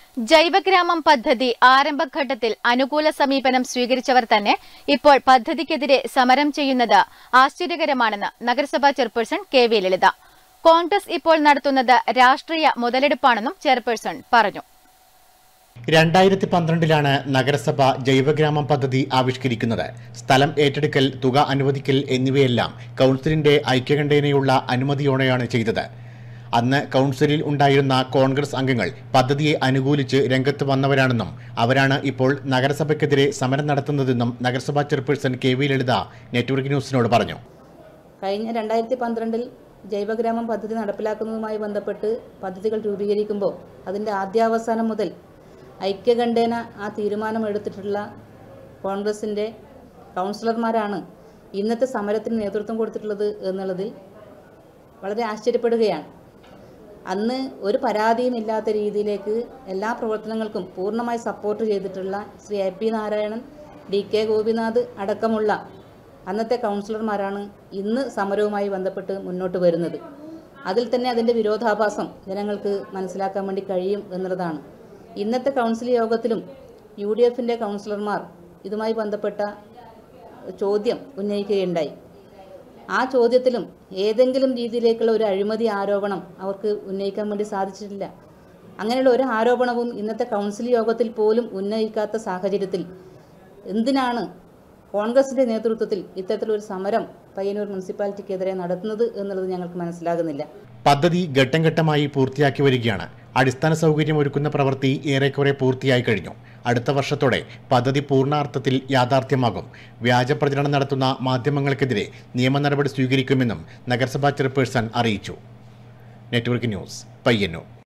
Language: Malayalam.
ജൈവഗ്രാമം പദ്ധതി ആരംഭഘട്ടത്തിൽ അനുകൂല സമീപനം സ്വീകരിച്ചവർ തന്നെ ഇപ്പോൾ പദ്ധതിക്കെതിരെ സമരം ചെയ്യുന്നത് ആശ്ചര്യകരമാണെന്ന് നഗരസഭാ chairperson K V Lalitha Congress ഇപ്പോൾ നടത്തുന്നത് രാഷ്ട്രീയ മുതലെടുപ്പാണെന്നും ചെയർപേഴ്സൺ പറഞ്ഞു രണ്ടായിരത്തി പന്ത്രണ്ടിലാണ് നഗരസഭ ജൈവഗ്രാമം പദ്ധതി ആവിഷ്കരിക്കുന്നത് സ്ഥലം ഏറ്റെടുക്കൽ തുക അനുവദിക്കൽ എന്നിവയെല്ലാം കൗൺസിലിന്റെ ഐക്യകണ്ഠേനയുള്ള അനുമതിയോടെയാണ് ചെയ്തത് അന്ന് കൗൺസിലിൽ ഉണ്ടായിരുന്ന കോൺഗ്രസ് അംഗങ്ങൾ പദ്ധതിയെ അനുകൂലിച്ച് രംഗത്ത് വന്നവരാണെന്നും അവരാണ് ഇപ്പോൾ നഗരസഭയ്ക്കെതിരെ സമരം നടത്തുന്നതെന്നും നഗരസഭാ chairperson K V Lalitha network ന്യൂസിനോട് പറഞ്ഞു കഴിഞ്ഞ രണ്ടായിരത്തി പന്ത്രണ്ടിൽ ജൈവഗ്രാമം പദ്ധതി നടപ്പിലാക്കുന്നതുമായി ബന്ധപ്പെട്ട് പദ്ധതികൾ രൂപീകരിക്കുമ്പോൾ അതിൻ്റെ ആദ്യാവസാനം മുതൽ ഐക്യകണ്ഠേന ആ തീരുമാനം എടുത്തിട്ടുള്ള കോൺഗ്രസിൻ്റെ കൗൺസിലർമാരാണ് ഇന്നത്തെ സമരത്തിന് നേതൃത്വം കൊടുത്തിട്ടുള്ളത് എന്നുള്ളതിൽ വളരെ ആശ്ചര്യപ്പെടുകയാണ് അന്ന് ഒരു പരാതിയും ഇല്ലാത്ത രീതിയിലേക്ക് എല്ലാ പ്രവർത്തനങ്ങൾക്കും പൂർണ്ണമായി സപ്പോർട്ട് ചെയ്തിട്ടുള്ള Shri A P Narayanan D K Gopinath അടക്കമുള്ള അന്നത്തെ കൗൺസിലർമാരാണ് ഇന്ന് സമരവുമായി ബന്ധപ്പെട്ട് മുന്നോട്ട് വരുന്നത് അതിൽ തന്നെ അതിൻ്റെ വിരോധാഭാസം ജനങ്ങൾക്ക് മനസ്സിലാക്കാൻ വേണ്ടി കഴിയും എന്നുള്ളതാണ് ഇന്നത്തെ കൗൺസിൽ യോഗത്തിലും യു ഡി എഫിൻ്റെ കൗൺസിലർമാർ ഇതുമായി ബന്ധപ്പെട്ട ചോദ്യം ഉന്നയിക്കുകയുണ്ടായി ആ ചോദ്യത്തിലും ഏതെങ്കിലും രീതിയിലേക്കുള്ള ഒരു അഴിമതി ആരോപണം അവർക്ക് ഉന്നയിക്കാൻ വേണ്ടി സാധിച്ചിട്ടില്ല അങ്ങനെയുള്ള ഒരു ആരോപണവും ഇന്നത്തെ കൗൺസിൽ യോഗത്തിൽ പോലും ഉന്നയിക്കാത്ത സാഹചര്യത്തിൽ എന്തിനാണ് കോൺഗ്രസിൻ്റെ നേതൃത്വത്തിൽ ഇത്തരത്തിലൊരു സമരം പയ്യന്നൂർ മുനിസിപ്പാലിറ്റിക്കെതിരെ നടത്തുന്നത് എന്നുള്ളത് ഞങ്ങൾക്ക് മനസ്സിലാകുന്നില്ല പദ്ധതി ഘട്ടം ഘട്ടമായി പൂർത്തിയാക്കി വരികയാണ് അടിസ്ഥാന സൗകര്യം ഒരുക്കുന്ന പ്രവൃത്തി ഏറെക്കുറെ പൂർത്തിയായി കഴിഞ്ഞു അടുത്ത വർഷത്തോടെ പദ്ധതി പൂർണ്ണാർത്ഥത്തിൽ യാഥാർത്ഥ്യമാകും വ്യാജ പ്രചരണം നടത്തുന്ന മാധ്യമങ്ങൾക്കെതിരെ നിയമ നടപടി സ്വീകരിക്കുമെന്നും നഗരസഭാ ചെയർപേഴ്സൺ അറിയിച്ചു നെറ്റ്വർക്ക് ന്യൂസ് പയ്യന്നൂർ